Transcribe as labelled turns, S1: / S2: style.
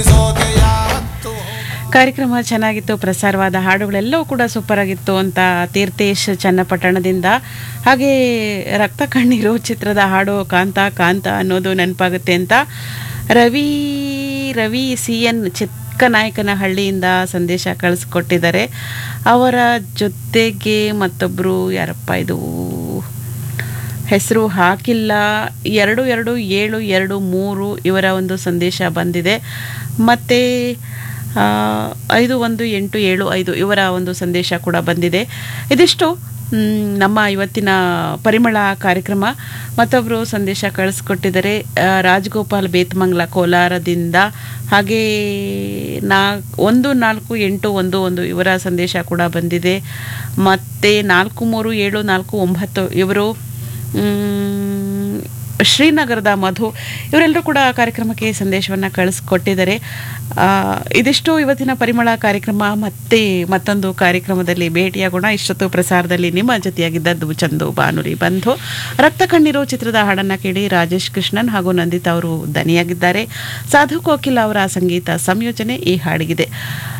S1: ಕಾರ್ಯಕ್ರಮ ಚೆನ್ನಾಗಿತ್ತು ಪ್ರಸಾರವಾದ ಹಾಡುಗಳೆಲ್ಲವೂ ಕೂಡ ಸೂಪರ್ ಆಗಿತ್ತು ಅಂತ ತೀರ್ಥೇಶ್ ಚನ್ನಪಟ್ಟಣದಿಂದ ಹಾಗೆ ರಕ್ತ ಕಣ್ಣೀರು ಚಿತ್ರದ ಹಾಡು ಕಾಂತ ಕಾಂತ ಅನ್ನೋದು ನೆನಪಾಗುತ್ತೆ ಅಂತ ರವಿ ರವಿ ಸಿ ಎನ್ ಚಿಕ್ಕನಾಯಕನಹಳ್ಳಿಯಿಂದ ಸಂದೇಶ ಕಳಿಸ್ಕೊಟ್ಟಿದ್ದಾರೆ ಅವರ ಜೊತೆಗೆ ಮತ್ತೊಬ್ಬರು ಯಾರಪ್ಪ ಇದು ಹೆಸರು ಹಾಕಿಲ್ಲ ಎರಡು ಎರಡು ಏಳು ಎರಡು ಮೂರು ಇವರ ಒಂದು ಸಂದೇಶ ಬಂದಿದೆ ಮತ್ತು ಆ, ಐದು ಒಂದು ಎಂಟು ಏಳು ಐದು ಇವರ ಒಂದು ಸಂದೇಶ ಕೂಡ ಬಂದಿದೆ ಇದಿಷ್ಟು ಮ್, ನಮ್ಮ ಇವತ್ತಿನ ಪರಿಮಳ ಕಾರ್ಯಕ್ರಮ ಮತ್ತೊಬ್ಬರು ಸಂದೇಶ ಕಳಿಸ್ಕೊಟ್ಟಿದ್ದಾರೆ ಆ, ರಾಜಗೋಪಾಲ್ ಬೇತ್ಮಂಗ್ಲ ಕೋಲಾರದಿಂದ ಹಾಗೆ ನಾ ಒಂದು ನಾಲ್ಕು ಎಂಟು ಒಂದು ಒಂದು ಇವರ ಸಂದೇಶ ಕೂಡ ಬಂದಿದೆ ಮತ್ತು ನಾಲ್ಕು ಮೂರು ಏಳು ನಾಲ್ಕು ಒಂಬತ್ತು ಇವರು ಮ್, ಶ್ರೀನಗರದ ಮಧು ಇವರೆಲ್ಲರೂ ಕೂಡ ಕಾರ್ಯಕ್ರಮಕ್ಕೆ ಸಂದೇಶವನ್ನು ಕಳಿಸ್ಕೊಟ್ಟಿದ್ದಾರೆ ಆ, ಇದಿಷ್ಟು ಇವತ್ತಿನ ಪರಿಮಳ ಕಾರ್ಯಕ್ರಮ ಮತ್ತೆ ಮತ್ತೊಂದು ಕಾರ್ಯಕ್ರಮದಲ್ಲಿ ಭೇಟಿಯಾಗೋಣ ಇಷ್ಟೊತ್ತು ಪ್ರಸಾರದಲ್ಲಿ ನಿಮ್ಮ ಜೊತೆಯಾಗಿದ್ದದ್ದು ಚಂದು ಬಾನುಲಿ ಬಂಧು ರಕ್ತ ಕಣ್ಣೀರು ಚಿತ್ರದ ಹಾಡನ್ನು ಕೇಳಿ ರಾಜೇಶ್ ಕೃಷ್ಣನ್ ಹಾಗೂ ನಂದಿತಾ ಅವರು ದನಿಯಾಗಿದ್ದಾರೆ ಸಾಧು ಕೋಕಿಲ ಅವರ ಸಂಗೀತ ಸಂಯೋಜನೆ ಈ ಹಾಡಿಗಿದೆ